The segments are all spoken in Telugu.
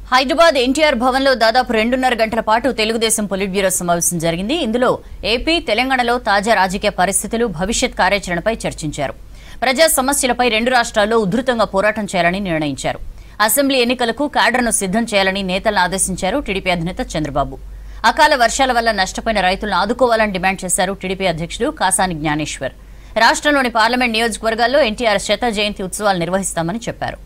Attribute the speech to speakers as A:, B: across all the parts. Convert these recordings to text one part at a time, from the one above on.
A: హైదరాబాద్ ఎన్టీఆర్ భవన్లో దాదాపు రెండున్నర గంటల పాటు తెలుగుదేశం పొలిట్ బ్యూరో సమావేశం జరిగింది ఇందులో ఏపీ తెలంగాణలో తాజా రాజకీయ పరిస్థితులు భవిష్యత్ కార్యాచరణపై చర్చించారు ప్రజా సమస్యలపై రెండు రాష్ట్రాల్లో ఉధృతంగా పోరాటం చేయాలని నిర్ణయించారు అసెంబ్లీ ఎన్నికలకు క్యాడర్ను సిద్ధం చేయాలని నేతలను ఆదేశించారు టీడీపీ అధినేత చంద్రబాబు అకాల వర్షాల వల్ల నష్టపోయిన రైతులను ఆదుకోవాలని డిమాండ్ చేశారు టీడీపీ అధ్యక్షుడు కాసాని జ్ఞానేశ్వర్ రాష్ట్రంలోని పార్లమెంట్ నియోజకవర్గాల్లో ఎన్టీఆర్ శత జయంతి ఉత్సవాలు నిర్వహిస్తామని చెప్పారు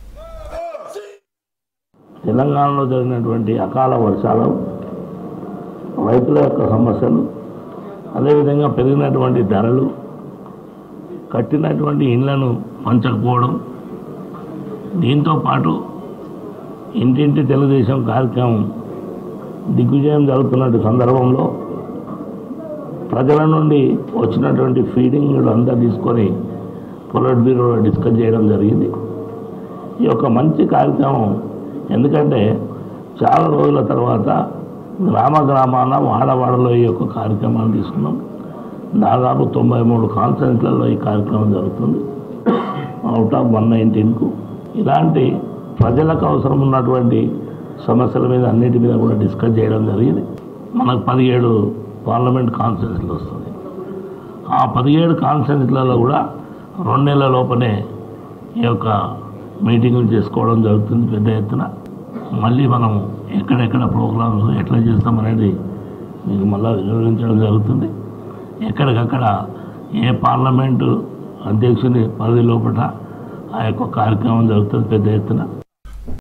B: తెలంగాణలో జరిగినటువంటి అకాల వర్షాలు రైతుల యొక్క సమస్యలు అదేవిధంగా పెరిగినటువంటి ధరలు కట్టినటువంటి ఇండ్లను పంచకపోవడం దీంతో పాటు ఇంటింటి తెలుగుదేశం కార్యక్రమం దిగ్విజయం జరుగుతున్నటువంటి సందర్భంలో ప్రజల నుండి వచ్చినటువంటి ఫీడింగ్ అంతా తీసుకొని పొలిట్ బ్యూరోలో డిస్కస్ చేయడం జరిగింది ఈ యొక్క మంచి కార్యక్రమం ఎందుకంటే చాలా రోజుల తర్వాత గ్రామ గ్రామాన వాడవాడలో ఈ యొక్క కార్యక్రమాన్ని తీసుకున్నాం దాదాపు తొంభై మూడు కాన్ఫరెన్స్లలో ఈ కార్యక్రమం జరుగుతుంది అవుట్ ఆఫ్ వన్ నైన్టీన్కు ఇలాంటి ప్రజలకు అవసరం ఉన్నటువంటి సమస్యల మీద అన్నిటి మీద కూడా డిస్కస్ చేయడం జరిగింది మనకు పదిహేడు పార్లమెంట్ కాన్ఫరెన్స్లు వస్తుంది ఆ పదిహేడు కాన్ఫరెన్స్లలో కూడా రెండు నెలల లోపలే ఈ యొక్క మీటింగులు చేసుకోవడం జరుగుతుంది పెద్ద ఎత్తున మళ్ళీ మనం ఎక్కడెక్కడ ప్రోగ్రామ్స్ ఎట్లా చేస్తామనేది మీకు మళ్ళీ వివరించడం జరుగుతుంది ఎక్కడికక్కడ ఏ పార్లమెంటు అధ్యక్షుని పదవి లోపల ఆ యొక్క కార్యక్రమం జరుగుతుంది పెద్ద ఎత్తున